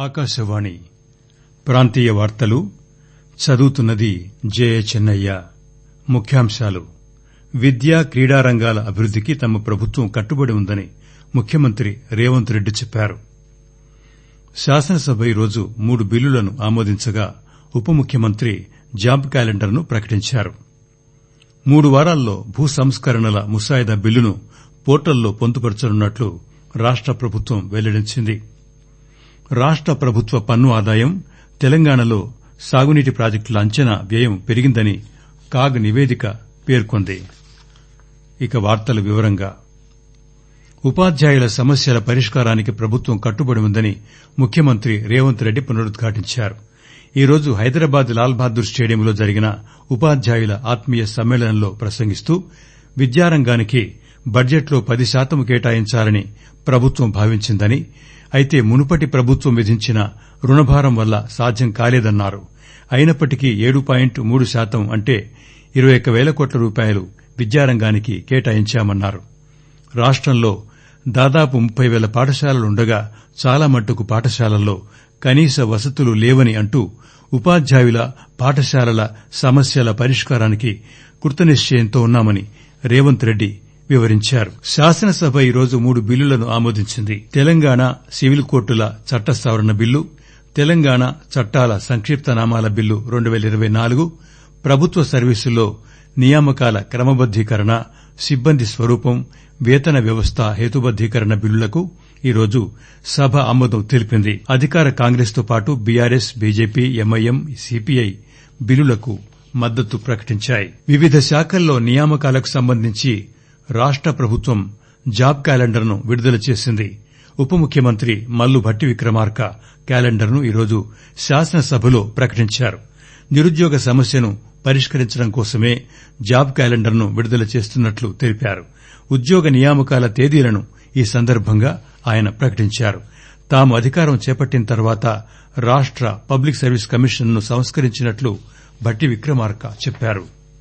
ఆకాశవాణి ప్రాంతీయ వార్తలు చదువుతున్నది జయచెన్నయ్య ముఖ్యాంశాలు విద్య క్రీడా రంగాల అభివృద్దికి తమ ప్రభుత్వం కట్టుబడి ఉందని ముఖ్యమంత్రి రేవంత్ రెడ్డి చెప్పారు శాసనసభ ఈరోజు మూడు బిల్లులను ఆమోదించగా ఉప ముఖ్యమంత్రి జాబ్ క్యాలెండర్ ను ప్రకటించారు మూడు వారాల్లో భూ సంస్కరణల ముసాయిదా బిల్లును పోర్టల్లో పొందుపరచనున్నట్లు రాష్ట ప్రభుత్వం వెల్లడించింది రాష్ట ప్రభుత్వ పన్ను ఆదాయం తెలంగాణలో సాగునీటి ప్రాజెక్టుల అంచనా వ్యయం పెరిగిందని కాగ్ నివేదిక పేర్కొంది ఉపాధ్యాయుల సమస్యల పరిష్కారానికి ప్రభుత్వం కట్టుబడి ఉందని ముఖ్యమంత్రి రేవంత్ రెడ్డి పునరుద్ఘాటించారు ఈరోజు హైదరాబాద్ లాల్ బహదూర్ స్టేడియంలో జరిగిన ఉపాధ్యాయుల ఆత్మీయ సమ్మేళనంలో ప్రసంగిస్తూ విద్యారంగానికి బడ్జెట్లో పది శాతం కేటాయించాలని ప్రభుత్వం భావించిందని అయితే మునుపటి ప్రభుత్వం విధించిన రుణభారం వల్ల సాధ్యం కాలేదన్నారు అయినప్పటికీ ఏడు పాయింట్ మూడు శాతం అంటే ఇరవై ఒక్క పేల కోట్ల రూపాయలు విద్యారంగానికి కేటాయించామన్నారు రాష్టంలో దాదాపు ముప్పై పేల పాఠశాలలుండగా చాలా మట్టుకు పాఠశాలల్లో కనీస వసతులు లేవని అంటూ ఉపాధ్యాయుల పాఠశాలల సమస్యల పరిష్కారానికి కృతనిశ్చయంతో ఉన్నామని రేవంత్ రెడ్డి వివరించారు శాసనసభ ఈరోజు మూడు బిల్లులను ఆమోదించింది తెలంగాణ సివిల్ కోర్టుల చట్ట సవరణ బిల్లు తెలంగాణ చట్టాల సంక్షిప్త నామాల బిల్లు రెండు పేల ఇరవై నాలుగు ప్రభుత్వ సర్వీసుల్లో నియామకాల క్రమబద్దీకరణ సిబ్బంది స్వరూపం వేతన వ్యవస్థ హేతుబద్దీకరణ బిల్లులకు ఈరోజు సభ ఆమోదం తెలిపింది అధికార కాంగ్రెస్ తో పాటు బీఆర్ఎస్ బీజేపీ ఎంఐఎం సీపీఐ బిల్లులకు మద్దతు ప్రకటించాయి వివిధ శాఖల్లో నియామకాలకు సంబంధించి రాష్ట ప్రభుత్వం జాబ్ క్యాలెండర్ ను విడుదల చేసింది ఉప ముఖ్యమంత్రి మల్లు భట్టి విక్రమార్క క్యాలెండర్ ను ఈరోజు శాసనసభలో ప్రకటించారు నిరుద్యోగ సమస్యను పరిష్కరించడం కోసమే జాబ్ క్యాలెండర్ ను విడుదల చేస్తున్నట్లు తెలిపారు ఉద్యోగ నియామకాల తేదీలను ఈ సందర్భంగా ఆయన ప్రకటించారు తాము అధికారం చేపట్టిన తర్వాత రాష్ట పబ్లిక్ సర్వీస్ కమిషన్ ను సంస్కరించినట్లు భట్టి విక్రమార్క చెప్పారు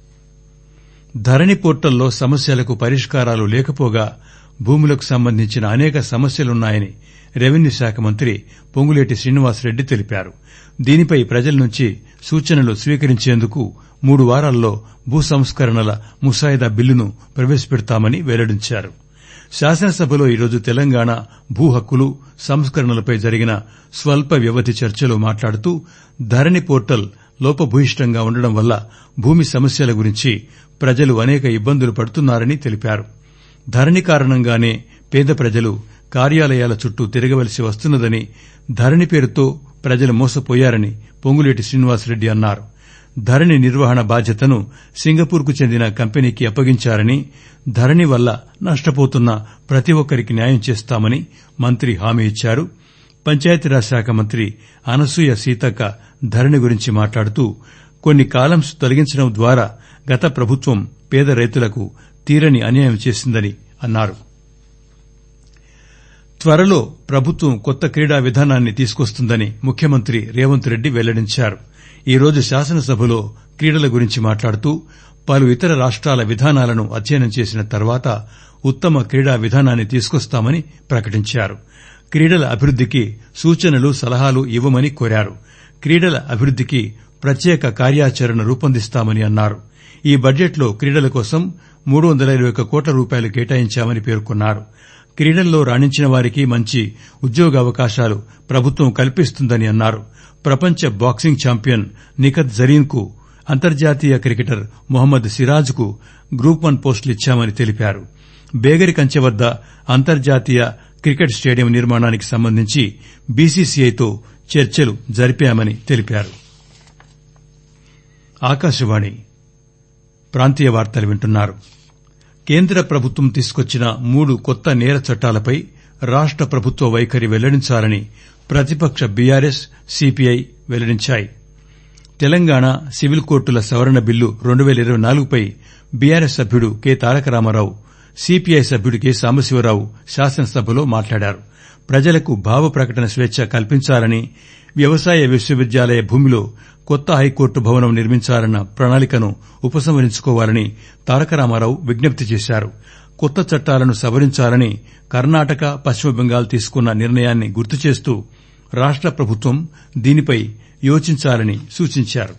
ధరణి పోర్టల్లో సమస్యలకు పరిష్కారాలు లేకపోగా భూములకు సంబంధించిన అనేక సమస్యలున్నాయని రెవెన్యూ శాఖ మంత్రి పొంగులేటి శ్రీనివాసరెడ్డి తెలిపారు దీనిపై ప్రజల నుంచి సూచనలు స్వీకరించేందుకు మూడు వారాల్లో భూ సంస్కరణల ముసాయిదా బిల్లును ప్రవేశపెడతామని వెల్లడించారు శాసనసభలో ఈరోజు తెలంగాణ భూ హక్కులు సంస్కరణలపై జరిగిన స్వల్ప వ్యవధి చర్చలో మాట్లాడుతూ ధరణి పోర్టల్ లోపభూయిష్టంగా ఉండడం వల్ల భూమి సమస్యల గురించి ప్రజలు అనేక ఇబ్బందులు పడుతున్నారని తెలిపారు ధరణి కారణంగానే పేద ప్రజలు కార్యాలయాల చుట్టూ తిరగవలసి వస్తున్నదని ధరణి పేరుతో ప్రజలు మోసపోయారని పొంగులేటి శ్రీనివాసరెడ్డి అన్నారు ధరణి నిర్వహణ బాధ్యతను సింగపూర్ కు చెందిన కంపెనీకి అప్పగించారని ధరణి వల్ల నష్టపోతున్న ప్రతి ఒక్కరికి న్యాయం చేస్తామని మంత్రి హామీ ఇచ్చారు పంచాయతీరాజ్ శాఖ మంత్రి అనసూయ సీతక్క ధరణి గురించి మాట్లాడుతూ కొన్ని కాలమ్స్ తొలగించడం ద్వారా గత ప్రభుత్వం పేద రైతులకు తీరని అన్యాయం చేసిందని అన్నారు త్వరలో ప్రభుత్వం కొత్త క్రీడా విధానాన్ని తీసుకొస్తుందని ముఖ్యమంత్రి రేవంత్ రెడ్డి వెల్లడించారు ఈరోజు శాసనసభలో క్రీడల గురించి మాట్లాడుతూ పలు ఇతర రాష్టాల విధానాలను అధ్యయనం చేసిన తర్వాత ఉత్తమ క్రీడా విధానాన్ని తీసుకొస్తామని ప్రకటించారు క్రీడల అభివృద్దికి సూచనలు సలహాలు ఇవ్వమని కోరారు క్రీడల అభివృద్దికి ప్రత్యేక కార్యాచరణ రూపొందిస్తామని అన్నారు ఈ బడ్జెట్లో క్రీడల కోసం మూడు వందల ఇరవై ఒక్క కోట్ల రూపాయలు కేటాయించామని పేర్కొన్నారు క్రీడల్లో రాణించిన వారికి మంచి ఉద్యోగావకాశాలు ప్రభుత్వం కల్పిస్తుందని అన్నారు ప్రపంచ బాక్సింగ్ ఛాంపియన్ నిఖత్ జరీన్ కు అంతర్జాతీయ క్రికెటర్ మొహమ్మద్ సిరాజ్ కు గ్రూప్ వన్ పోస్టులు ఇచ్చామని తెలిపారు బేగరి కంచె వద్ద అంతర్జాతీయ క్రికెట్ స్టేడియం నిర్మాణానికి సంబంధించి బీసీసీఐతో చర్చలు జరిపామని తెలిపారు ఆకాశవాణి ప్రాంతీయ వార్తలు వింటున్నారు కేంద్ర ప్రభుత్వం తీసుకొచ్చిన మూడు కొత్త నేర చట్టాలపై రాష్ట ప్రభుత్వ వైఖరి వెల్లడించాలని ప్రతిపక్ష బీఆర్ఎస్ సీపీఐ వెల్లడించాయి తెలంగాణ సివిల్ కోర్టుల సవరణ బిల్లు రెండు పేల ఇరవై నాలుగుపై బీఆర్ఎస్ సభ్యుడు కె తారక రామారావు సీపీఐ సభ్యుడు కె సాంబశివరావు శాసనసభలో మాట్లాడారు ప్రజలకు భావ ప్రకటన స్వేచ్ఛ కల్పించాలని వ్యవసాయ విశ్వవిద్యాలయ భూమిలో కొత్త హైకోర్టు భవనం నిర్మించాలన్న ప్రణాళికను ఉపసంహరించుకోవాలని తారక రామారావు విజ్ఞప్తి చేశారు కొత్త చట్టాలను సవరించాలని కర్ణాటక పశ్చిమ బెంగాల్ తీసుకున్న నిర్ణయాన్ని గుర్తు చేస్తూ రాష్ట ప్రభుత్వం దీనిపై యోచించాలని సూచించారు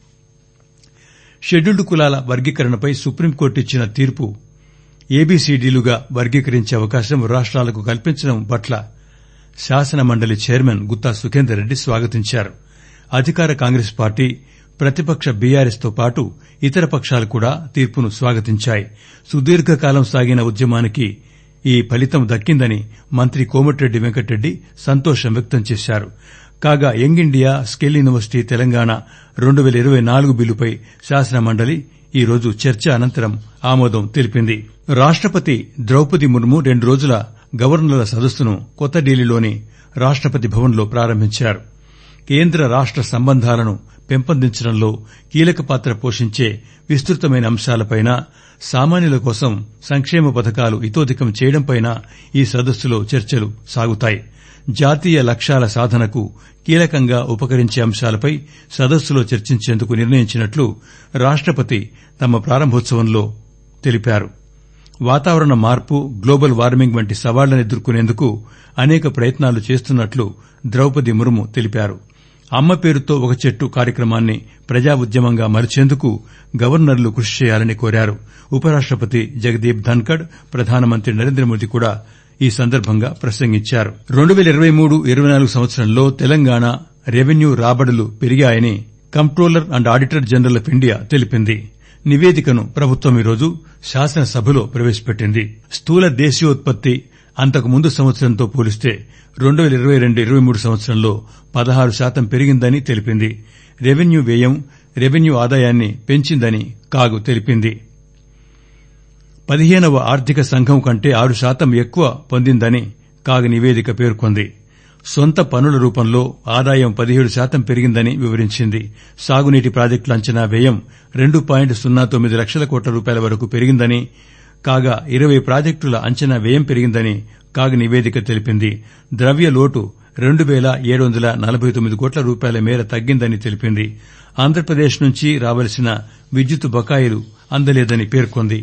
షెడ్యూల్డ్ కులాల వర్గీకరణపై సుప్రీంకోర్టు ఇచ్చిన తీర్పు ఏబీసీడీలుగా వర్గీకరించే అవకాశం రాష్టాలకు కల్పించడం పట్ల శాసనమండలి చైర్మన్ గుత్తా సుఖేందర్ రెడ్డి స్వాగతించారు అధికార కాంగ్రెస్ పార్టీ ప్రతిపక్ష బీఆర్ఎస్ తో పాటు ఇతర పక్షాలు కూడా తీర్పును స్వాగతించాయి సుదీర్ఘకాలం సాగిన ఉద్యమానికి ఈ ఫలితం దక్కిందని మంత్రి కోమటిరెడ్డి వెంకటరెడ్డి సంతోషం వ్యక్తం చేశారు కాగా young India skill university Telangana రెండు పేల ఇరవై నాలుగు బిల్లుపై శాసనమండలి ఈరోజు చర్చ అనంతరం ఆమోదం తెలిపింది రాష్టపతి ద్రౌపది ముర్ము రెండు రోజుల గవర్నర్ల సదస్సును కొత్త ఢిల్లీలోని రాష్టపతి భవన్లో ప్రారంభించారు కేంద్ర రాష్ట సంబంధాలను పెంపొందించడంలో కీలక పాత్ర పోషించే విస్తృతమైన అంశాలపైన సామాన్యుల కోసం సంక్షేమ పథకాలు ఇతోధికం చేయడంపైన ఈ సదస్సులో చర్చలు సాగుతాయి జాతీయ లక్ష్యాల సాధనకు కీలకంగా ఉపకరించే అంశాలపై సదస్సులో చర్చించేందుకు నిర్ణయించినట్లు రాష్టపతి తమ ప్రారంభోత్సవంలో తెలిపారు వాతావరణ మార్పు గ్లోబల్ వార్మింగ్ వంటి సవాళ్లను ఎదుర్కొనేందుకు అనేక ప్రయత్నాలు చేస్తున్నట్లు ద్రౌపది ముర్ము తెలిపారు అమ్మ పేరుతో ఒక చెట్టు కార్యక్రమాన్ని ప్రజా ఉద్యమంగా మలిచేందుకు గవర్నర్లు కృషి చేయాలని కోరారు ఉపరాష్టపతి జగదీప్ ధన్కడ్ ప్రధానమంత్రి నరేంద్రమోదీ కూడా ఈ సందర్భంగా ప్రసంగించారు రెండు పేల ఇరవై మూడు ఇరవై నాలుగు సంవత్సరంలో తెలంగాణ రెవెన్యూ రాబడులు పెరిగాయని comptroller and auditor general of India తెలిపింది నివేదికను ప్రభుత్వం ఈరోజు శాసనసభలో ప్రవేశపెట్టింది స్థూల దేశీయోత్పత్తి అంతకు ముందు సంవత్సరంతో పోలిస్తే రెండు పేల ఇరవై రెండు ఇరవై మూడు సంవత్సరంలో పదహారు శాతం పెరిగిందని తెలిపింది రెవెన్యూ వ్యయం రెవెన్యూ ఆదాయాన్ని పెంచిందని కాగ్ తెలిపింది పదిహేనవ ఆర్థిక సంఘం కంటే ఆరు శాతం ఎక్కువ పొందిందని కాగ్ నివేదిక పేర్కొంది సొంత పనుల రూపంలో ఆదాయం పదిహేడు శాతం పెరిగిందని వివరించింది సాగునీటి ప్రాజెక్టుల అంచనా వ్యయం రెండు పాయింట్ సున్నా తొమ్మిది లక్షల కోట్ల రూపాయల వరకు పెరిగిందని కాగా ఇరవై ప్రాజెక్టుల అంచనా వ్యయం పెరిగిందని కాగ్ నివేదిక తెలిపింది ద్రవ్య లోటు రెండు పేల ఏడు వందల నలభై తొమ్మిది కోట్ల రూపాయల మేర తగ్గిందని తెలిపింది ఆంధ్రప్రదేశ్ నుంచి రావలసిన విద్యుత్ బకాయిలు అందలేదని పేర్కొంది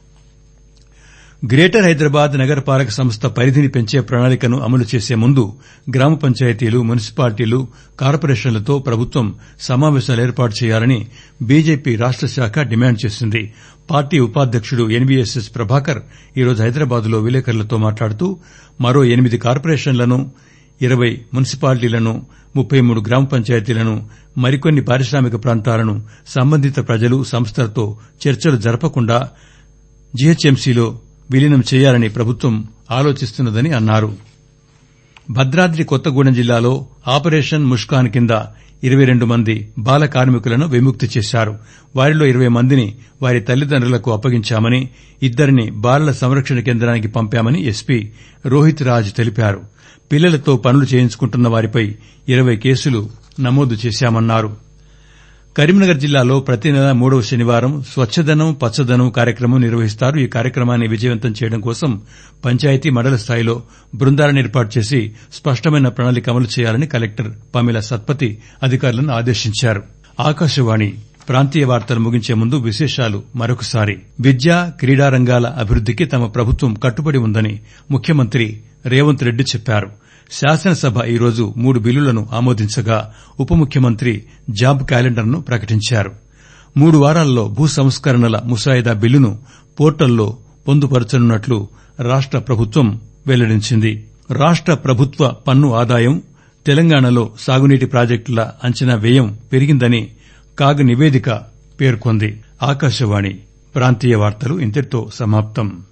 గ్రేటర్ హైదరాబాద్ నగరపాలక సంస్థ పరిధిని పెంచే ప్రణాళికను అమలు చేసే ముందు గ్రామ పంచాయతీలు మున్సిపాలిటీలు కార్పొరేషన్లతో ప్రభుత్వం సమావేశాలు ఏర్పాటు చేయాలని బీజేపీ రాష్ట శాఖ డిమాండ్ చేసింది పార్టీ ఉపాధ్యకుడు ఎన్వీఎస్ఎస్ ప్రభాకర్ ఈరోజు హైదరాబాద్ లో విలేకరులతో మాట్లాడుతూ మరో ఎనిమిది కార్పొరేషన్లను ఇరవై మున్సిపాలిటీలను ముప్పై మూడు గ్రామ పంచాయతీలను మరికొన్ని పారిశ్రామిక ప్రాంతాలను సంబంధిత ప్రజలు సంస్థలతో చర్చలు జరపకుండా జీహెచ్ఎంసీలో విలీనం చేయాలని ప్రభుత్వం ఆలోచిస్తున్నదని అన్నారు భద్రాద్రి కొత్తగూడెం జిల్లాలో ఆపరేషన్ ముష్కాన్ కింద ఇరవై రెండు మంది బాల కార్మికులను విముక్తి చేశారు వారిలో ఇరవై మందిని వారి తల్లిదండ్రులకు అప్పగించామని ఇద్దరిని బాలల సంరక్షణ కేంద్రానికి పంపామని ఎస్పీ రోహిత్ రాజ్ తెలిపారు పిల్లలతో పనులు చేయించుకుంటున్న వారిపై ఇరవై కేసులు నమోదు చేశామన్నారు కరీంనగర్ జిల్లాలో ప్రతి నెల మూడవ శనివారం స్వచ్చదనం పచ్చదనం కార్యక్రమం నిర్వహిస్తారు ఈ కార్యక్రమాన్ని విజయవంతం చేయడం కోసం పంచాయతీ మండల స్థాయిలో బృందాలను ఏర్పాటు చేసి స్పష్టమైన ప్రణాళిక అమలు చేయాలని కలెక్టర్ పమిల సత్పతి అధికారులను ఆదేశించారు ఆకాశవాణి ప్రాంతీయ వార్తలు ముగించే ముందు విశేషాలు మరొకసారి విద్య క్రీడా రంగాల అభివృద్దికి తమ ప్రభుత్వం కట్టుబడి ఉందని ముఖ్యమంత్రి రేవంత్ రెడ్డి చెప్పారు శాసనసభ ఈరోజు మూడు బిల్లులను ఆమోదించగా ఉప ముఖ్యమంత్రి జాబ్ క్యాలెండర్ను ప్రకటించారు మూడు వారాల్లో భూ సంస్కరణల ముసాయిదా బిల్లును పోర్టల్లో పొందుపరచనున్నట్లు రాష్ట ప్రభుత్వం వెల్లడించింది రాష్ట ప్రభుత్వ పన్ను ఆదాయం తెలంగాణలో సాగునీటి ప్రాజెక్టుల అంచనా వ్యయం పెరిగిందని కాగ్ నివేదిక పేర్కొంది ఆకాశవాణి ప్రాంతీయ వార్తలు ఇంతటితో సమాప్తం